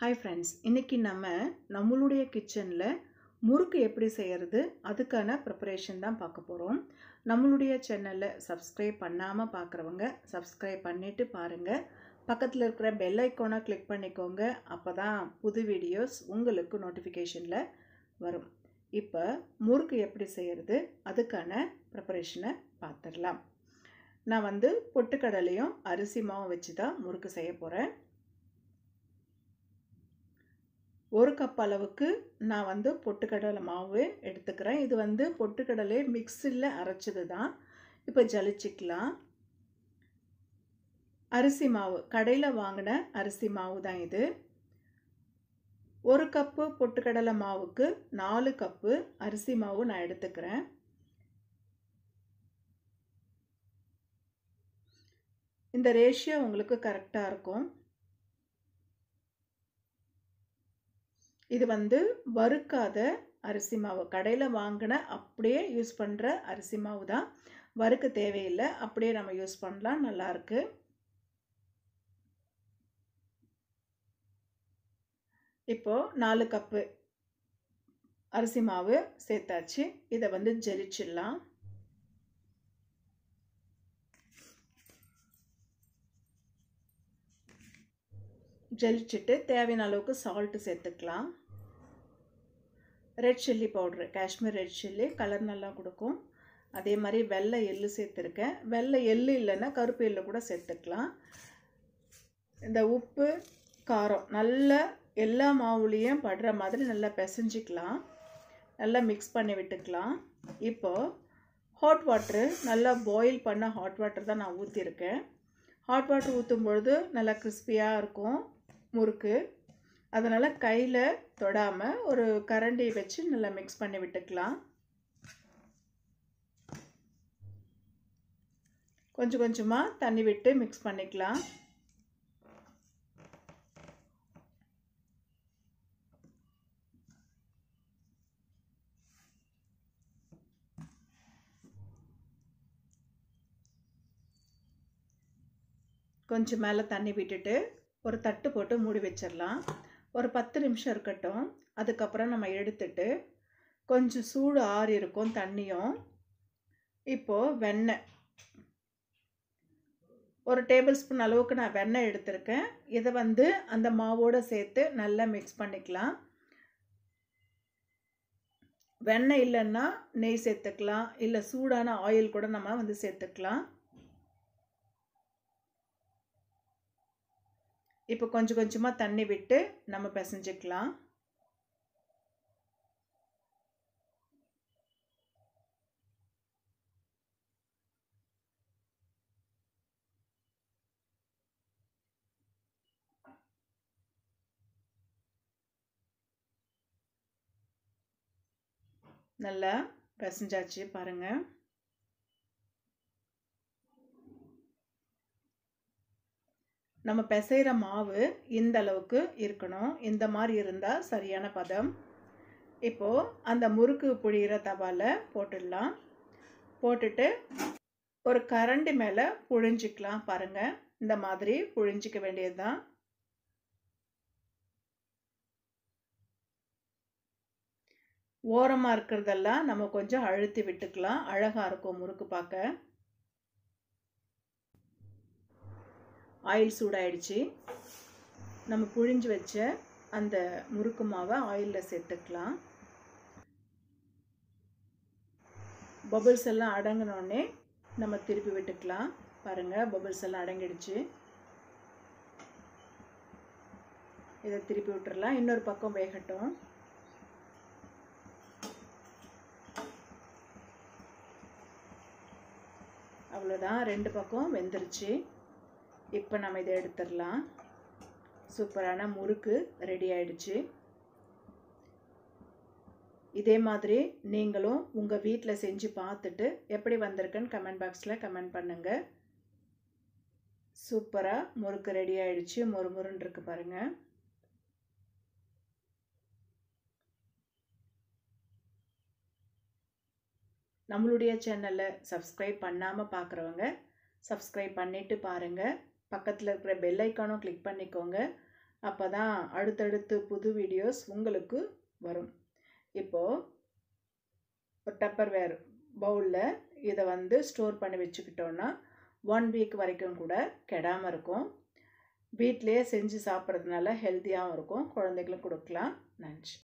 hi friends இன்றைக்கி நம்ம நம்மளுடைய கிச்சனில் முறுக்கு எப்படி செய்கிறது அதுக்கான ப்ரிப்பரேஷன் தான் பார்க்க போகிறோம் நம்மளுடைய சேனலில் சப்ஸ்கிரைப் பண்ணாமல் பார்க்குறவங்க சப்ஸ்கிரைப் பண்ணிவிட்டு பாருங்கள் பக்கத்தில் இருக்கிற பெல் ஐக்கானை கிளிக் பண்ணிக்கோங்க அப்போ தான் புது வீடியோஸ் உங்களுக்கு நோட்டிஃபிகேஷனில் வரும் இப்போ முறுக்கு எப்படி செய்கிறது அதுக்கான ப்ரிப்பரேஷனை பார்த்துடலாம் நான் வந்து பொட்டுக்கடலையும் அரிசி மாவும் வச்சு தான் முறுக்கு செய்ய போகிறேன் ஒரு கப் அளவுக்கு நான் வந்து பொட்டுக்கடலை மாவு எடுத்துக்கிறேன் இது வந்து பொட்டுக்கடலை மிக்சியில் அரைச்சது தான் இப்போ ஜலிச்சிக்கலாம் அரிசி மாவு கடையில் வாங்கின அரிசி மாவு தான் இது ஒரு கப்பு பொட்டுக்கடலை மாவுக்கு நாலு கப்பு அரிசி மாவு நான் எடுத்துக்கிறேன் இந்த ரேஷியோ உங்களுக்கு கரெக்டாக இருக்கும் இது வந்து வறுக்காத அரிசி மாவு கடையில் வாங்கின அப்படியே யூஸ் பண்ணுற அரிசி மாவு தான் வறுக்க தேவையில்லை அப்படியே நம்ம யூஸ் பண்ணலாம் நல்லாயிருக்கு இப்போது நாலு கப்பு அரிசி மாவு சேர்த்தாச்சு இதை வந்து ஜெலிச்சிடலாம் ஜலிச்சுட்டு தேவையான அளவுக்கு சால்ட்டு சேர்த்துக்கலாம் red chilli powder Kashmir red chilli colour நல்லா கொடுக்கும் அதே மாதிரி வெள்ளை எள்ளு சேர்த்துருக்கேன் வெள்ளை எள்ளு இல்லைன்னா கருப்பு எள்ளு கூட சேர்த்துக்கலாம் இந்த உப்பு காரம் நல்லா எல்லா மாவுலேயும் படுற மாதிரி நல்லா பிசைஞ்சிக்கலாம் நல்லா மிக்ஸ் பண்ணி விட்டுக்கலாம் இப்போது ஹாட் வாட்ரு நல்லா பாயில் பண்ண ஹாட் வாட்டர் தான் நான் ஊற்றிருக்கேன் ஹாட் வாட்டர் ஊற்றும் பொழுது நல்லா கிறிஸ்பியாக இருக்கும் முறுக்கு அதனால் கையில் தொடாமல் ஒரு கரண்டி வச்சு நல்லா மிக்ஸ் பண்ணி விட்டுக்கலாம் கொஞ்சம் கொஞ்சமாக தண்ணி விட்டு மிக்ஸ் பண்ணிக்கலாம் கொஞ்சம் மேலே தண்ணி விட்டுட்டு ஒரு தட்டு போட்டு மூடி வச்சிடலாம் ஒரு பத்து நிமிஷம் இருக்கட்டும் அதுக்கப்புறம் நம்ம எடுத்துட்டு கொஞ்சம் சூடு ஆறி இருக்கும் தண்ணியும் இப்போது வெண்ணெய் ஒரு டேபிள் ஸ்பூன் அளவுக்கு நான் வெண்ணெய் எடுத்திருக்கேன் இதை வந்து அந்த மாவோடு சேர்த்து நல்லா மிக்ஸ் பண்ணிக்கலாம் வெண்ணெய் இல்லைன்னா நெய் சேர்த்துக்கலாம் இல்லை சூடான ஆயில் கூட நம்ம வந்து சேர்த்துக்கலாம் இப்போ கொஞ்சம் கொஞ்சமாக தண்ணி விட்டு நம்ம பிசைஞ்சிக்கலாம் நல்லா பிசைஞ்சாச்சு பாருங்கள் நம்ம பிசைகிற மாவு இந்த அளவுக்கு இருக்கணும் இந்த மாதிரி இருந்தால் சரியான பதம் இப்போது அந்த முறுக்கு புழிகிற தவாவில் போட்டுடலாம் போட்டுட்டு ஒரு கரண்டி மேலே புழிஞ்சிக்கலாம் பாருங்கள் இந்த மாதிரி புழிஞ்சிக்க வேண்டியது தான் ஓரமாக இருக்கிறதெல்லாம் நம்ம கொஞ்சம் அழுத்தி விட்டுக்கலாம் அழகாக இருக்கும் முறுக்கு பார்க்க ஆயில் சூடாயிடுச்சு நம்ம புழிஞ்சு வச்ச அந்த முறுக்கு மாவை ஆயிலில் சேர்த்துக்கலாம் பபிள்ஸ் எல்லாம் அடங்கினோடனே நம்ம திருப்பி விட்டுக்கலாம் பாருங்கள் பபிள்ஸ் எல்லாம் அடங்கிடுச்சு இதை திருப்பி விட்டுறலாம் இன்னொரு பக்கம் வேகட்டும் அவ்வளோதான் ரெண்டு பக்கம் வெந்துருச்சு இப்போ நம்ம இதை எடுத்துடலாம் சூப்பரான முறுக்கு ரெடி ஆயிடுச்சு இதே மாதிரி நீங்களும் உங்கள் வீட்டில் செஞ்சு பார்த்துட்டு எப்படி வந்திருக்குன்னு கமெண்ட் பாக்ஸில் கமெண்ட் பண்ணுங்கள் சூப்பராக முறுக்கு ரெடி ஆயிடுச்சு மொறு முருன்னு இருக்கு பாருங்கள் நம்மளுடைய சேனலை சப்ஸ்கிரைப் பண்ணாமல் பார்க்குறவங்க சப்ஸ்கிரைப் பண்ணிவிட்டு பாருங்கள் பக்கத்தில் இருக்கிற பெல் ஐக்கானும் கிளிக் பண்ணிக்கோங்க அப்போ தான் அடுத்தடுத்து புது வீடியோஸ் உங்களுக்கு வரும் இப்போது ஒரு டப்பர் வேர் பவுலில் இதை வந்து ஸ்டோர் பண்ணி வச்சுக்கிட்டோன்னா ஒன் வீக் வரைக்கும் கூட கெடாமல் இருக்கும் வீட்டிலேயே செஞ்சு சாப்பிட்றதுனால ஹெல்த்தியாகவும் இருக்கும் குழந்தைகளும் கொடுக்கலாம் நன்றி